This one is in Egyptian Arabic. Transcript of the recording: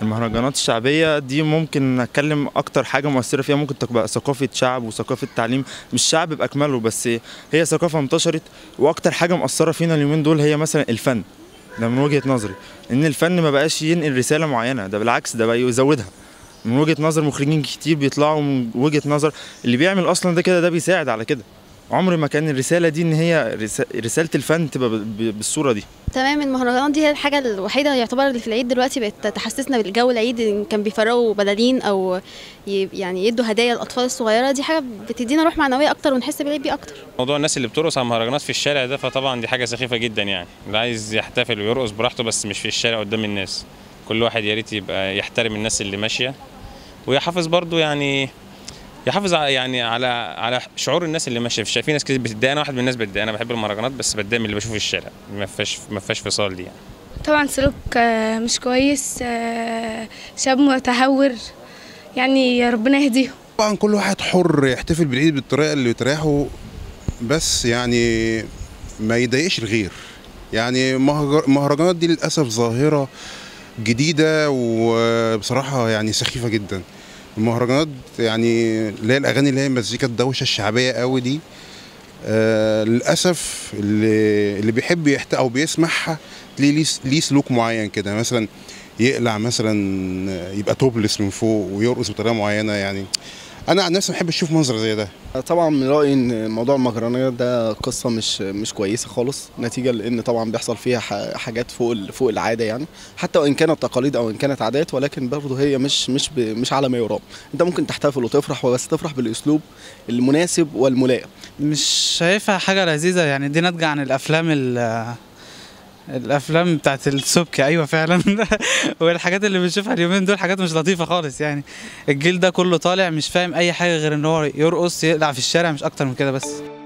المهرجانات الشعبية دي ممكن نتكلم أكتر حاجة مؤثرة فيها ممكن تبقى ثقافة شعب وثقافة تعليم مش شعب بأكمله بس هي ثقافة انتشرت وأكتر حاجة مؤثرة فينا اليومين دول هي مثلا الفن ده من وجهة نظري إن الفن ما بقاش ينقل رسالة معينة ده بالعكس ده بقى يزودها من وجهة نظر مخرجين كتير بيطلعوا من وجهة نظر اللي بيعمل أصلا ده كده ده بيساعد على كده عمر ما كان الرسالة دي إن هي رسا- رسالة الفن تبقى ب- ب- بالصورة دي تمام المهرجانات دي هي الحاجة الوحيدة يعتبر اللي في العيد دلوقتي بقت تحسسنا بالجو العيد إن كان بيفرقوا بلالين أو ي- يعني يدوا هدايا للأطفال الصغيرة دي حاجة بتدينا روح معنوية أكتر ونحس بالعيد بيه أكتر موضوع الناس اللي بترقص على المهرجانات في الشارع ده فطبعا دي حاجه سخيفه جدا يعني اللي عايز يحتفل ويرقص براحته بس مش في الشارع قدام الناس كل واحد يا ريت يبقى يحترم الناس اللي ماشيه ويحافظ برضو يعني يحافظ على يعني على على شعور الناس اللي ماشيه في الشارع في ناس كتير بتتضايق انا واحد من الناس بتضايق انا بحب المهرجانات بس بتضايق من اللي بشوفه في الشارع ما فيهاش ما فيهاش فصال دي يعني طبعا سلوك آه، مش كويس آه، شاب متهور يعني يا ربنا يهديهم طبعا كل واحد حر يحتفل بالعيد بالطريقه اللي بتريحه بس يعني ما يضايقش الغير يعني مهجر- المهرجانات دي للاسف ظاهره جديده وبصراحه يعني سخيفه جدا المهرجانات يعني اللي هي الاغاني اللي هي مزيكا الدوشه الشعبيه قوي دي آه للاسف اللي اللي بيحب يحت او بيسمعها تلاقيه ليه ليه سلوك معين كده مثلا يقلع مثلا يبقى توبلس من فوق ويرقص بطريقه معينه يعني انا عن نفسي ما بحبش اشوف منظر زي ده طبعا من رايي ان موضوع المهرجانات ده قصه مش مش كويسه خالص نتيجه لان طبعا بيحصل فيها ح- حاجات فوق ال- فوق العاده يعني حتى وان كانت تقاليد او ان كانت عادات ولكن برضه هي مش مش ب- مش على ما يرام انت ممكن تحتفل وتفرح بس تفرح بالاسلوب المناسب والملائم مش شايفها حاجة لذيذة يعني دي ناتجة عن الأفلام ال الأفلام بتاعت السبكي أيوة فعلا والحاجات اللي بنشوفها اليومين دول حاجات مش لطيفة خالص يعني الجيل ده كله طالع مش فاهم أي حاجة غير إن هو يرقص يقلع في الشارع مش أكتر من كده بس